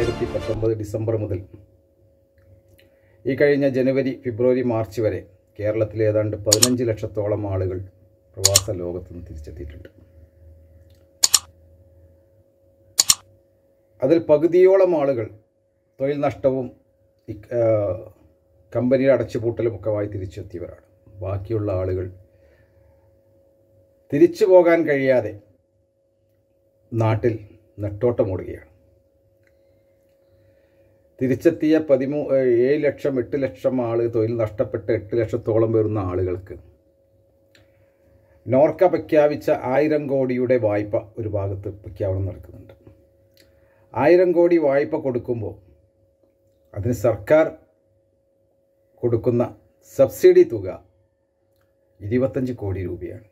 രണ്ടായിരത്തി പത്തൊമ്പത് ഡിസംബർ മുതൽ ഈ കഴിഞ്ഞ ജനുവരി ഫെബ്രുവരി മാർച്ച് വരെ കേരളത്തിലെ ഏതാണ്ട് പതിനഞ്ച് ലക്ഷത്തോളം ആളുകൾ പ്രവാസ ലോകത്ത് നിന്ന് തിരിച്ചെത്തിയിട്ടുണ്ട് അതിൽ പകുതിയോളം ആളുകൾ തൊഴിൽ നഷ്ടവും ഇക്- ആ, കമ്പനിയുടെ അടച്ചുപൂട്ടലും ഒക്കെ ആയി തിരിച്ചെത്തിയവരാണ് ബാക്കിയുള്ള ആളുകൾ തിരിച്ചു പോകാൻ കഴിയാതെ നാട്ടിൽ നെട്ടോട്ടമോടുകയാണ് തിരിച്ചെത്തിയ പതിമൂ ഏഴ് ലക്ഷം എട്ട് ലക്ഷം ആള് തൊഴിൽ നഷ്ടപ്പെട്ട എട്ട് ലക്ഷത്തോളം വരുന്ന ആളുകൾക്ക് നോർക്ക പ്രഖ്യാപിച്ച ആയിരം കോടിയുടെ വായ്പ ഒരു ഭാഗത്ത് പ്രഖ്യാപനം നടക്കുന്നുണ്ട് ആയിരം കോടി വായ്പ കൊടുക്കുമ്പോൾ അതിന് സർക്കാർ കൊടുക്കുന്ന സബ്സിഡി തുക ഇരുപത്തഞ്ച് കോടി രൂപയാണ്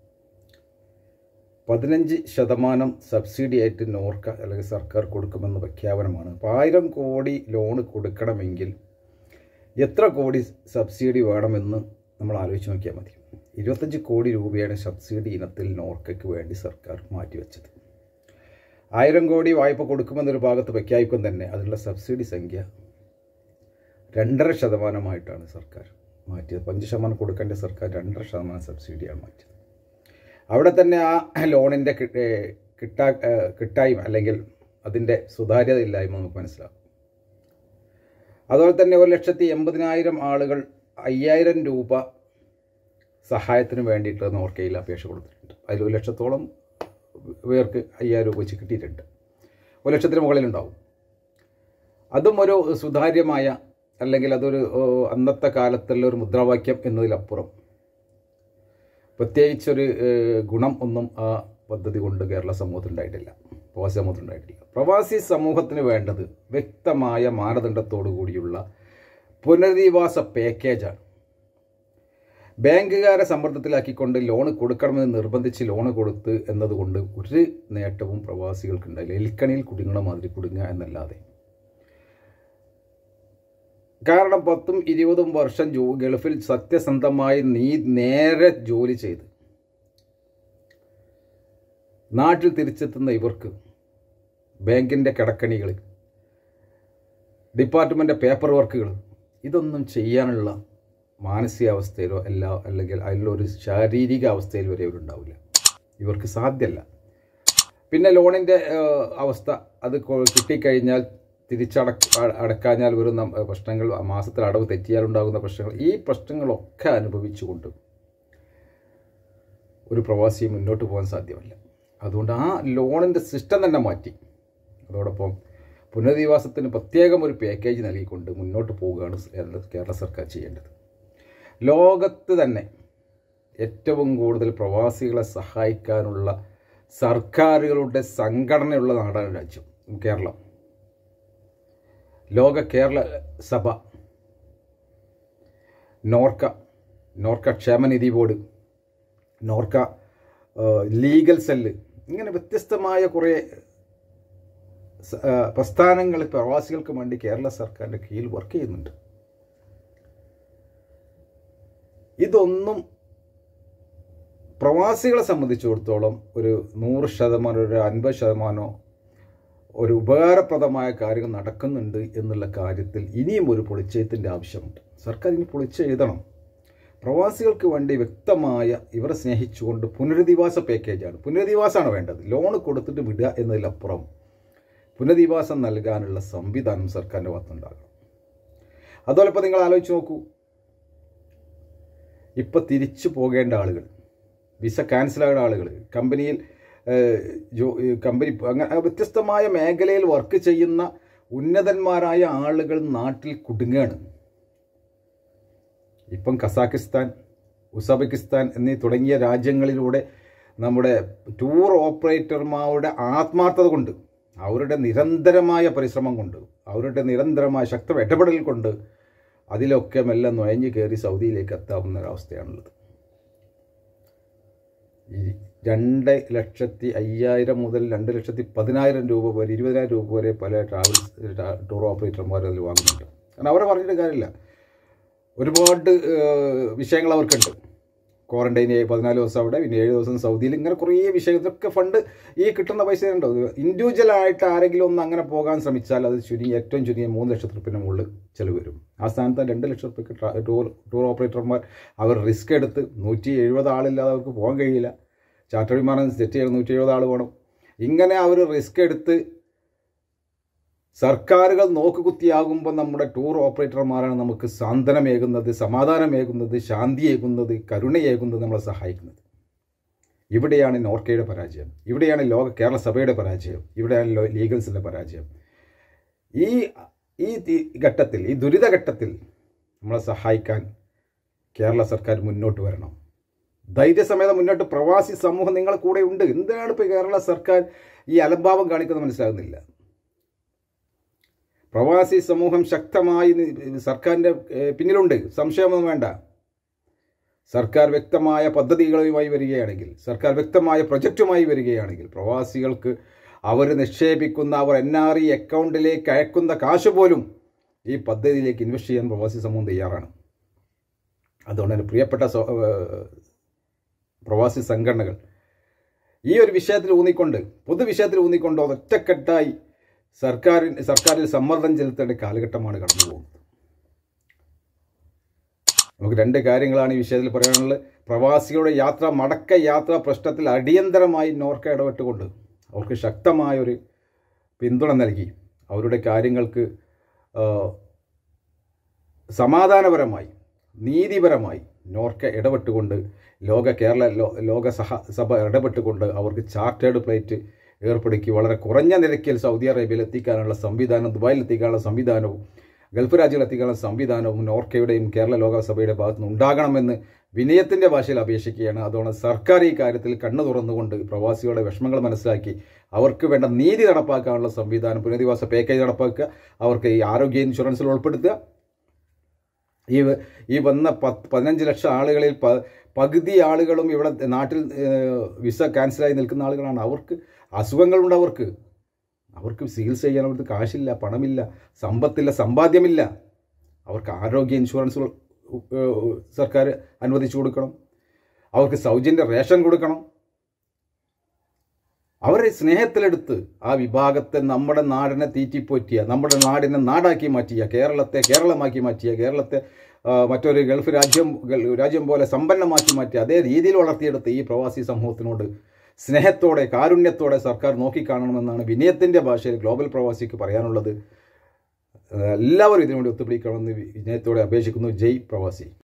പതിനഞ്ച് ശതമാനം സബ്സിഡി ആയിട്ട് നോർക്ക അല്ലെങ്കിൽ സർക്കാർ കൊടുക്കുമെന്ന പ്രഖ്യാപനമാണ് അപ്പോൾ ആയിരം കോടി ലോൺ കൊടുക്കണമെങ്കിൽ എത്ര കോടി സബ്സിഡി വേണമെന്ന് നമ്മൾ ആലോചിച്ച് നോക്കിയാൽ മതി ഇരുപത്തഞ്ച് കോടി രൂപയാണ് സബ്സിഡി ഇനത്തിൽ നോർക്കയ്ക്ക് വേണ്ടി സർക്കാർ മാറ്റിവെച്ചത് ആയിരം കോടി വായ്പ കൊടുക്കുമെന്നൊരു ഭാഗത്ത് പ്രഖ്യാപിക്കും തന്നെ അതിനുള്ള സബ്സിഡി സംഖ്യ രണ്ടര ശതമാനമായിട്ടാണ് സർക്കാർ മാറ്റിയത് അഞ്ച് ശതമാനം കൊടുക്കേണ്ട സർക്കാർ രണ്ടര ശതമാനം സബ്സിഡിയാണ് മാറ്റിയത് അവിടെ തന്നെ ആ ലോണിൻ്റെ കിട്ടാ ഏഹ് കിട്ടായ്മ അല്ലെങ്കിൽ അതിൻ്റെ സുതാര്യത ഇല്ലായ്മ നമുക്ക് മനസ്സിലാവും അതുപോലെ തന്നെ ഒരു ലക്ഷത്തി എൺപതിനായിരം ആളുകൾ അയ്യായിരം രൂപ സഹായത്തിന് വേണ്ടിയിട്ട് നോർക്കയിൽ അപേക്ഷ കൊടുത്തിട്ടുണ്ട് അതിൽ ഒരു ലക്ഷത്തോളം പേർക്ക് അയ്യായിരം രൂപ വെച്ച് കിട്ടിയിട്ടുണ്ട് ഒരു ലക്ഷത്തിന് മുകളിലുണ്ടാവും അതും ഒരു സുതാര്യമായ അല്ലെങ്കിൽ അതൊരു ഓ, അന്നത്തെ കാലത്തുള്ള ഒരു മുദ്രാവാക്യം എന്നതിലപ്പുറം പ്രത്യേകിച്ചൊരു ഏഹ്, ഗുണം ഒന്നും ആ പദ്ധതി കൊണ്ട് കേരള സമൂഹത്തിൽ ഉണ്ടായിട്ടില്ല പ്രവാസി സമൂഹത്തിൽ ഉണ്ടായിട്ടില്ല പ്രവാസി സമൂഹത്തിന് വേണ്ടത് വ്യക്തമായ മാനദണ്ഡത്തോടു കൂടിയുള്ള പുനരധിവാസ പാക്കേജാണ് ബാങ്കുകാരെ സമ്മർദ്ദത്തിലാക്കിക്കൊണ്ട് ലോൺ കൊടുക്കണമെന്ന് നിർബന്ധിച്ച് ലോൺ കൊടുത്ത് എന്നതുകൊണ്ട് ഒരു നേട്ടവും പ്രവാസികൾക്ക് ഉണ്ടായില്ല എലിക്കണിയിൽ കുടുങ്ങണ മാതിരി കുടുങ്ങുക എന്നല്ലാതെ കാരണം പത്തും ഇരുപതും വർഷം ജോ ഗൾഫിൽ സത്യസന്ധമായി നീ നേരെ ജോലി ചെയ്ത് നാട്ടിൽ തിരിച്ചെത്തുന്ന ഇവർക്ക് ബാങ്കിൻ്റെ കിടക്കണികൾ ഡിപ്പാർട്ട്മെൻ്റ് പേപ്പർ വർക്കുകൾ ഇതൊന്നും ചെയ്യാനുള്ള മാനസികാവസ്ഥയിലോ അല്ല അല്ലെങ്കിൽ അതിലൊരു ശാരീരിക അവസ്ഥയിൽ വരെ ഇവരുണ്ടാവില്ല ഇവർക്ക് സാധ്യമല്ല പിന്നെ ലോണിൻ്റെ ഏഹ്, അവസ്ഥ അത് കൊ- കിട്ടിക്കഴിഞ്ഞാൽ തിരിച്ചടക്ക അ- അടക്കാഞ്ഞാൽ വരുന്ന പ്രശ്നങ്ങൾ മാസത്തിൽ അടവ് തെറ്റിയാൽ ഉണ്ടാകുന്ന പ്രശ്നങ്ങൾ ഈ പ്രശ്നങ്ങളൊക്കെ അനുഭവിച്ചുകൊണ്ട് ഒരു പ്രവാസി മുന്നോട്ട് പോകാൻ സാധ്യമല്ല അതുകൊണ്ട് ആ ലോണിൻ്റെ സിസ്റ്റം തന്നെ മാറ്റി അതോടൊപ്പം പുനരധിവാസത്തിന് പ്രത്യേകം ഒരു പാക്കേജ് നൽകിക്കൊണ്ട് മുന്നോട്ട് പോവുകയാണ് കേരള കേരള സർക്കാർ ചെയ്യേണ്ടത് ലോകത്ത് തന്നെ ഏറ്റവും കൂടുതൽ പ്രവാസികളെ സഹായിക്കാനുള്ള സർക്കാരുകളുടെ സംഘടനയുള്ള നാടാണ് രാജ്യം കേരളം ലോക കേരള സഭ നോർക്ക നോർക്ക ക്ഷേമനിധി ബോർഡ് നോർക്ക ഏഹ്, ലീഗൽ സെല്ല് ഇങ്ങനെ വ്യത്യസ്തമായ കുറേ സ- ഏഹ്, പ്രസ്ഥാനങ്ങൾ പ്രവാസികൾക്ക് വേണ്ടി കേരള സർക്കാരിൻ്റെ കീഴിൽ വർക്ക് ചെയ്യുന്നുണ്ട് ഇതൊന്നും പ്രവാസികളെ സംബന്ധിച്ചിടത്തോളം ഒരു നൂറ് ശതമാനം ഒരു അൻപത് ശതമാനമോ ഒരു ഉപകാരപ്രദമായ കാര്യങ്ങൾ നടക്കുന്നുണ്ട് എന്നുള്ള കാര്യത്തിൽ ഇനിയും ഒരു പൊളിച്ചെഴുത്തിൻ്റെ ആവശ്യമുണ്ട് സർക്കാർ ഇനി പൊളിച്ചെഴുതണം പ്രവാസികൾക്ക് വേണ്ടി വ്യക്തമായ ഇവരെ സ്നേഹിച്ചുകൊണ്ട് പുനരധിവാസ പാക്കേജാണ് പുനരധിവാസമാണ് വേണ്ടത് ലോൺ കൊടുത്തിട്ട് വിടുക എന്നതിലപ്പുറം പുനരധിവാസം നൽകാനുള്ള സംവിധാനം സർക്കാരിൻ്റെ ഭാഗത്തുണ്ടാകണം അതുപോലെ ഇപ്പോൾ നിങ്ങൾ ആലോചിച്ച് നോക്കൂ ഇപ്പം തിരിച്ചു പോകേണ്ട ആളുകൾ വിസ ക്യാൻസലായ ആളുകൾ കമ്പനിയിൽ ഏഹ്, ജോ- ഏഹ്, കമ്പനി അങ്ങനെ വ്യത്യസ്തമായ മേഖലയിൽ വർക്ക് ചെയ്യുന്ന ഉന്നതന്മാരായ ആളുകൾ നാട്ടിൽ കുടുങ്ങുകയാണ് ഇപ്പം കസാക്കിസ്ഥാൻ ഉസ്ബെക്കിസ്ഥാൻ എന്നീ തുടങ്ങിയ രാജ്യങ്ങളിലൂടെ നമ്മുടെ ടൂർ ഓപ്പറേറ്റർമാരുടെ ആത്മാർത്ഥത കൊണ്ട് അവരുടെ നിരന്തരമായ പരിശ്രമം കൊണ്ട് അവരുടെ നിരന്തരമായ ശക്തമായ ഇടപെടൽ കൊണ്ട് അതിലൊക്കെ മെല്ലെ നുഴഞ്ഞു കയറി സൗദിയിലേക്ക് എത്താവുന്ന ഒരവസ്ഥയാണുള്ളത് ഈ രണ്ട് ലക്ഷത്തി അയ്യായിരം മുതൽ രണ്ട് ലക്ഷത്തി പതിനായിരം രൂപ വരെ ഇരുപതിനായിരം രൂപ വരെ പല ട്രാവൽ ടൂർ ഓപ്പറേറ്റർമാർ അതിൽ വാങ്ങുന്നുണ്ട് കാരണം അവരെ പറഞ്ഞിട്ട് കാര്യമില്ല ഒരുപാട് ഏഹ്, വിഷയങ്ങൾ അവർക്കുണ്ട് ക്വാറന്റൈൻ പതിനാല് ദിവസം അവിടെ പിന്നെ ഏഴ് ദിവസം സൗദിയിൽ ഇങ്ങനെ കുറേ വിഷയം ഇതൊക്കെ ഫണ്ട് ഈ കിട്ടുന്ന പൈസ ഉണ്ടോ ഇൻഡിവിജ്വൽ ആയിട്ട് ആരെങ്കിലും ഒന്ന് അങ്ങനെ പോകാൻ ശ്രമിച്ചാൽ അത് ചുരുങ്ങി ഏറ്റവും ചുരുങ്ങിയ മൂന്ന് ലക്ഷത്തി റുപ്യൻ്റെ മുകളിൽ ചിലവ് വരും ആ സ്ഥാനത്ത് രണ്ട് ലക്ഷം റുപ്യക്ക് ട്രാ- ടൂർ ടൂർ ഓപ്പറേറ്റർമാർ അവർ റിസ്ക് എടുത്ത് നൂറ്റി എഴുപത് ആളില്ലാതെ അവർക്ക് പോകാൻ കഴിയില്ല ചാർട്ടർ വിമാനം സെറ്റ് ചെയ്യാൻ നൂറ്റി എഴുപത് ആൾ വേണം ഇങ്ങനെ അവർ റിസ്ക് എടുത്ത് സർക്കാരുകൾ നോക്കുകുത്തിയാകുമ്പോൾ നമ്മുടെ ടൂർ ഓപ്പറേറ്റർമാരാണ് നമുക്ക് സാന്ത്വനമേകുന്നത് സമാധാനമേകുന്നത് ശാന്തിയേകുന്നത് കരുണയേകുന്നത് നമ്മളെ സഹായിക്കുന്നത് ഇവിടെയാണ് നോർക്കയുടെ പരാജയം ഇവിടെയാണ് ലോക കേരള സഭയുടെ പരാജയം ഇവിടെയാണ് ലോ- ലീഗൽസിൻ്റെ പരാജയം ഈ ഈ തി- ഘട്ടത്തിൽ ഈ ദുരിതഘട്ടത്തിൽ നമ്മളെ സഹായിക്കാൻ കേരള സർക്കാർ മുന്നോട്ട് വരണം ധൈര്യസമേതം മുന്നോട്ട് പ്രവാസി സമൂഹം നിങ്ങളെ കൂടെ ഉണ്ട് എന്തിനാണ് ഇപ്പോൾ കേരള സർക്കാർ ഈ അലംഭാവം കാണിക്കുന്നത് മനസ്സിലാകുന്നില്ല പ്രവാസി സമൂഹം ശക്തമായി നി- സർക്കാരിൻ്റെ ഏഹ്, പിന്നിലുണ്ട് സംശയമൊന്നും വേണ്ട സർക്കാർ വ്യക്തമായ പദ്ധതികളുമായി വരികയാണെങ്കിൽ സർക്കാർ വ്യക്തമായ പ്രൊജക്റ്റുമായി വരികയാണെങ്കിൽ പ്രവാസികൾക്ക് അവർ നിക്ഷേപിക്കുന്ന അവർ എൻ ആർ ഇ അക്കൗണ്ടിലേക്ക് അയക്കുന്ന കാശ് പോലും ഈ പദ്ധതിയിലേക്ക് ഇൻവെസ്റ്റ് ചെയ്യാൻ പ്രവാസി സമൂഹം തയ്യാറാണ് അതുകൊണ്ട് തന്നെ പ്രിയപ്പെട്ട സോ- ഏഹ്, പ്രവാസി സംഘടനകൾ ഈ ഒരു വിഷയത്തിൽ ഊന്നിക്കൊണ്ട് പൊതുവിഷയത്തിൽ ഊന്നിക്കൊണ്ട് ഒറ്റക്കെട്ടായി സർക്കാരിൻ സർക്കാരിൽ സമ്മർദ്ദം ചെലുത്തേണ്ട കാലഘട്ടമാണ് കടന്നു പോകുന്നത് നമുക്ക് രണ്ട് കാര്യങ്ങളാണ് ഈ വിഷയത്തിൽ പറയാനുള്ളത് പ്രവാസികളുടെ യാത്ര മടക്ക യാത്ര പ്രശ്നത്തിൽ അടിയന്തരമായി നോർക്ക ഇടപെട്ടുകൊണ്ട് അവർക്ക് ശക്തമായൊരു പിന്തുണ നൽകി അവരുടെ കാര്യങ്ങൾക്ക് ആ, സമാധാനപരമായി നീതിപരമായി നോർക്ക ഇടപെട്ടുകൊണ്ട് ലോക കേരള ലോ ലോക സഹ സഭ ഇടപെട്ടുകൊണ്ട് അവർക്ക് ചാർട്ടേഡ് ഫ്ലൈറ്റ് ഏർപ്പെടുത്തി വളരെ കുറഞ്ഞ നിരക്കിൽ സൗദി അറേബ്യയിൽ എത്തിക്കാനുള്ള സംവിധാനം ദുബായിൽ എത്തിക്കാനുള്ള സംവിധാനവും ഗൾഫ് രാജ്യങ്ങളിൽ എത്തിക്കാനുള്ള സംവിധാനവും നോർക്കയുടെയും കേരള ലോകസഭയുടെ ഭാഗത്തു നിന്ന് ഉണ്ടാകണമെന്ന് വിനയത്തിൻ്റെ ഭാഷയിൽ അപേക്ഷിക്കുകയാണ് അതുകൊണ്ട് സർക്കാർ ഈ കാര്യത്തിൽ കണ്ണു തുറന്നുകൊണ്ട് പ്രവാസികളുടെ വിഷമങ്ങൾ മനസ്സിലാക്കി അവർക്ക് വേണ്ട നീതി നടപ്പാക്കാനുള്ള സംവിധാനം പുനരധിവാസ പാക്കേജ് നടപ്പാക്കുക അവർക്ക് ഈ ആരോഗ്യ ഇൻഷുറൻസിൽ ഉൾപ്പെടുത്തുക ഈ വ- ഈ വന്ന പത്ത് പതിനഞ്ച് ലക്ഷം ആളുകളിൽ പ പകുതി ആളുകളും ഇവിടെ നാട്ടിൽ ഏഹ്, വിസ ക്യാൻസലായി നിൽക്കുന്ന ആളുകളാണ് അവർക്ക് അസുഖങ്ങളുണ്ട് അവർക്ക് അവർക്ക് ചികിത്സ ചെയ്യാൻ അവർക്ക് കാശില്ല പണമില്ല സമ്പത്തില്ല സമ്പാദ്യമില്ല അവർക്ക് ആരോഗ്യ ഇൻഷുറൻസ് ഏഹ്, സർക്കാർ അനുവദിച്ചു കൊടുക്കണം അവർക്ക് സൗജന്യ റേഷൻ കൊടുക്കണം അവരെ സ്നേഹത്തിലെടുത്ത് ആ വിഭാഗത്തെ നമ്മുടെ നാടിനെ തീറ്റിപ്പോറ്റിയ നമ്മുടെ നാടിനെ നാടാക്കി മാറ്റിയ കേരളത്തെ കേരളമാക്കി മാറ്റിയ കേരളത്തെ ആ, മറ്റൊരു ഗൾഫ് രാജ്യം ഗൾ- രാജ്യം പോലെ സമ്പന്നമാക്കി മാറ്റിയ അതേ രീതിയിൽ വളർത്തിയെടുത്ത ഈ പ്രവാസി സമൂഹത്തിനോട് സ്നേഹത്തോടെ കാരുണ്യത്തോടെ സർക്കാർ നോക്കിക്കാണണമെന്നാണ് വിനയത്തിൻ്റെ ഭാഷയിൽ ഗ്ലോബൽ പ്രവാസിക്ക് പറയാനുള്ളത് എല്ലാവരും ഇതിനുവേണ്ടി ഒത്തുപിടിക്കണമെന്ന് വിനയത്തോടെ അപേക്ഷിക്കുന്നു ജയ് പ്രവാസി